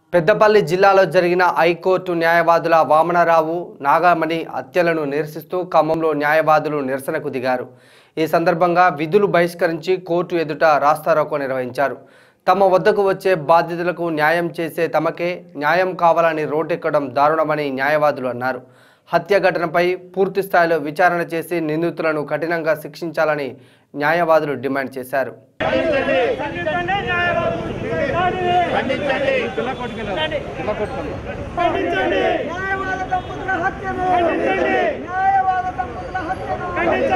పెద్దపల్లి జిల్లాలో జరిగిన హైకోర్టు న్యాయవాదుల వామనరావు నాగమణి హత్యలను నిరసిస్తూ ఖమ్మంలో న్యాయవాదులు నిరసనకు దిగారు ఈ సందర్భంగా విధులు బహిష్కరించి కోర్టు ఎదుట రాస్తారోకో నిర్వహించారు తమ వద్దకు వచ్చే బాధితులకు న్యాయం చేసే తమకే న్యాయం కావాలని రోడ్డెక్కడం దారుణమని న్యాయవాదులు అన్నారు హత్య ఘటనపై పూర్తి స్థాయిలో విచారణ చేసి నిందితులను కఠినంగా శిక్షించాలని న్యాయవాదులు డిమాండ్ చేశారు న్యాయవాద దంపతుల హత్యను న్యాయవాద దంపతుల హత్యను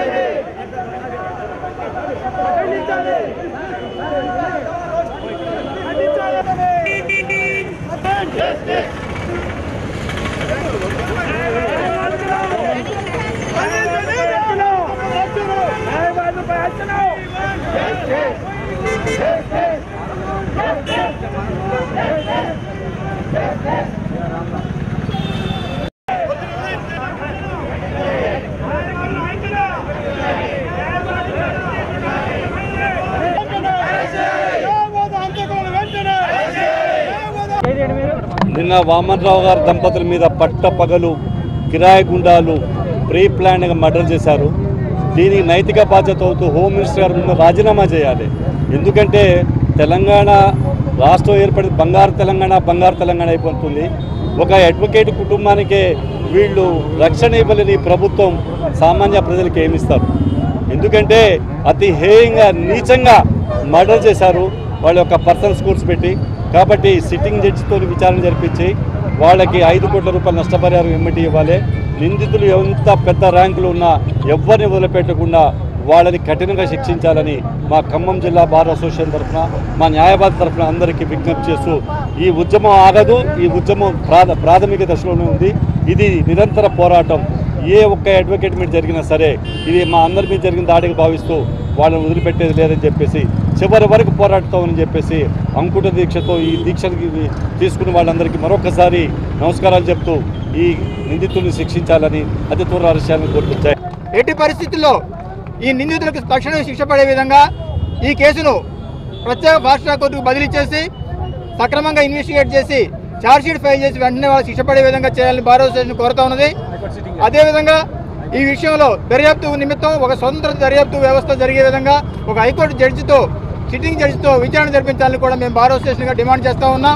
నిన్న వామన్రావు గారి దంపతుల మీద పట్ట పగలు కిరాయి గుండాలు ప్రీ ప్లాన్గా మర్డర్ చేశారు దీనికి నైతిక బాధ్యత అవుతూ హోమ్ మినిస్టర్ గారు ముందు రాజీనామా చేయాలి ఎందుకంటే తెలంగాణ రాష్ట్రం ఏర్పడి బంగారు తెలంగాణ బంగారు తెలంగాణ అయిపోతుంది ఒక అడ్వకేట్ కుటుంబానికే వీళ్ళు రక్షణ ఇవ్వలేని ఈ ప్రభుత్వం సామాన్య ప్రజలకు ఏమిస్తారు ఎందుకంటే అతి హేయంగా నీచంగా మర్డర్ చేశారు వాళ్ళ యొక్క పర్సనల్ స్కూల్స్ పెట్టి కాబట్టి సిట్టింగ్ జడ్జితో విచారణ జరిపించి వాళ్ళకి ఐదు కోట్ల రూపాయల నష్టపరిహారం ఎమ్మటి ఇవ్వాలి నిందితులు ఎంత పెద్ద ర్యాంకులు ఉన్నా ఎవరిని వదిలిపెట్టకుండా వాళ్ళని కఠినంగా శిక్షించాలని మా ఖమ్మం జిల్లా బార్ అసోసియేషన్ తరఫున మా న్యాయవాది తరఫున అందరికీ విజ్ఞప్తి చేస్తూ ఈ ఉద్యమం ఆగదు ఈ ఉద్యమం ప్రాథ ప్రాథమిక దశలోనే ఉంది ఇది నిరంతర పోరాటం ఏ ఒక్క అడ్వకేట్ మీద జరిగినా సరే ఇది మా అందరి మీద జరిగిన దాడికి భావిస్తూ వాళ్ళని వదిలిపెట్టేది లేదని చెప్పేసి చివరి వరకు పోరాడుతామని చెప్పేసి అంకుట దీక్షతో ఈ దీక్షకి తీసుకున్న వాళ్ళందరికీ మరొకసారి నమస్కారాలు చెప్తూ ఈ నిందితుల్ని శిక్షించాలని అతి త్వరలో అరెస్ట్ చేయాలని కోరుకుంటాయి ఎట్టి పరిస్థితుల్లో ఈ నిందితులకు తక్షణమే శిక్ష పడే విధంగా ఈ కేసును ప్రత్యేక ఫాస్ట్ ట్రాక్ కోర్టుకు బదిలీ చేసి సక్రమంగా ఇన్వెస్టిగేట్ చేసి ఛార్జ్షీట్ ఫైల్ చేసి వెంటనే వాళ్ళు శిక్ష పడే విధంగా చేయాలని భారత స్టేషన్ కోరుతా ఉన్నది అదేవిధంగా ఈ విషయంలో దర్యాప్తు నిమిత్తం ఒక స్వతంత్ర దర్యాప్తు వ్యవస్థ జరిగే విధంగా ఒక హైకోర్టు జడ్జితో సిట్టింగ్ జడ్జితో విచారణ జరిపించాలని కూడా మేము భారత స్టేషన్గా డిమాండ్ చేస్తూ ఉన్నాం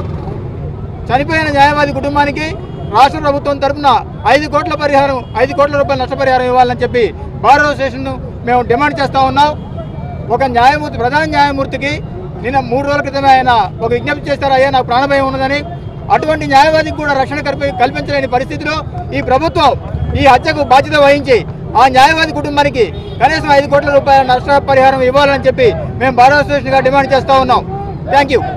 చనిపోయిన న్యాయవాది కుటుంబానికి రాష్ట్ర ప్రభుత్వం తరపున ఐదు కోట్ల పరిహారం ఐదు కోట్ల రూపాయల నష్టపరిహారం ఇవ్వాలని చెప్పి భారత స్టేషన్ మేము డిమాండ్ చేస్తూ ఉన్నాం ఒక న్యాయమూర్తి ప్రధాన న్యాయమూర్తికి నిన్న మూడు రోజుల క్రితమే ఆయన ఒక విజ్ఞప్తి చేస్తారు అయ్యా నాకు ప్రాణభయం ఉన్నదని అటువంటి న్యాయవాదికి కూడా రక్షణ కల్పి కల్పించలేని పరిస్థితిలో ఈ ప్రభుత్వం ఈ హత్యకు బాధ్యత వహించి ఆ న్యాయవాది కుటుంబానికి కనీసం ఐదు కోట్ల రూపాయల నష్టపరిహారం ఇవ్వాలని చెప్పి మేము భారత స్టేషన్గా డిమాండ్ చేస్తూ ఉన్నాం థ్యాంక్ యూ